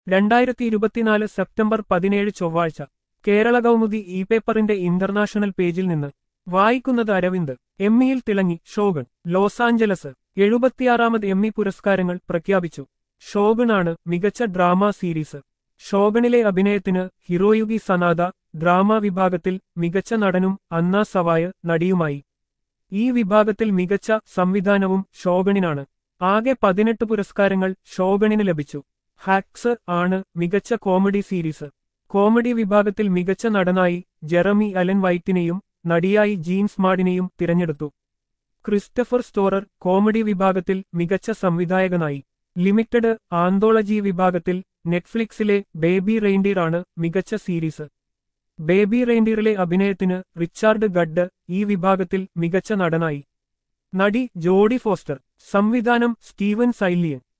രണ്ടായിരത്തി ഇരുപത്തിനാല് സെപ്റ്റംബർ പതിനേഴ് ചൊവ്വാഴ്ച കേരള കൗമുദി ഇ പേപ്പറിന്റെ ഇന്റർനാഷണൽ പേജിൽ നിന്ന് വായിക്കുന്നത് അരവിന്ദ് എമ്മിയിൽ തിളങ്ങി ഷോഗൺ ലോസ് ആഞ്ചലസ് എഴുപത്തിയാറാമത് എമ്മി പുരസ്കാരങ്ങൾ പ്രഖ്യാപിച്ചു ഷോഗണാണ് മികച്ച ഡ്രാമ സീരീസ് ഷോഗണിലെ അഭിനയത്തിന് ഹിറോയുഗി സനാദ ഡ്രാമ വിഭാഗത്തിൽ മികച്ച നടനും അന്ന സവായ നടിയുമായി ഈ വിഭാഗത്തിൽ മികച്ച സംവിധാനവും ഷോഗണിനാണ് ആകെ പതിനെട്ട് പുരസ്കാരങ്ങൾ ഷോഗണിന് ലഭിച്ചു ഹാക്സ് ആണ് മികച്ച കോമഡി സീരീസ് കോമഡി വിഭാഗത്തിൽ മികച്ച നടനായി ജെറമി അലൻ വൈറ്റിനെയും നടിയായി ജീൻസ് മാഡിനെയും തിരഞ്ഞെടുത്തു ക്രിസ്റ്റഫർ സ്റ്റോറർ കോമഡി വിഭാഗത്തിൽ മികച്ച സംവിധായകനായി ലിമിറ്റഡ് ആന്തോളജി വിഭാഗത്തിൽ നെറ്റ്ഫ്ലിക്സിലെ ബേബി റെയിൻഡിയർ ആണ് മികച്ച സീരീസ് ബേബി റെയിൻഡിയറിലെ അഭിനയത്തിന് റിച്ചാർഡ് ഗഡ് ഈ വിഭാഗത്തിൽ മികച്ച നടനായി നടി ജോഡി ഫോസ്റ്റർ സംവിധാനം സ്റ്റീവൻ സൈലിയൻ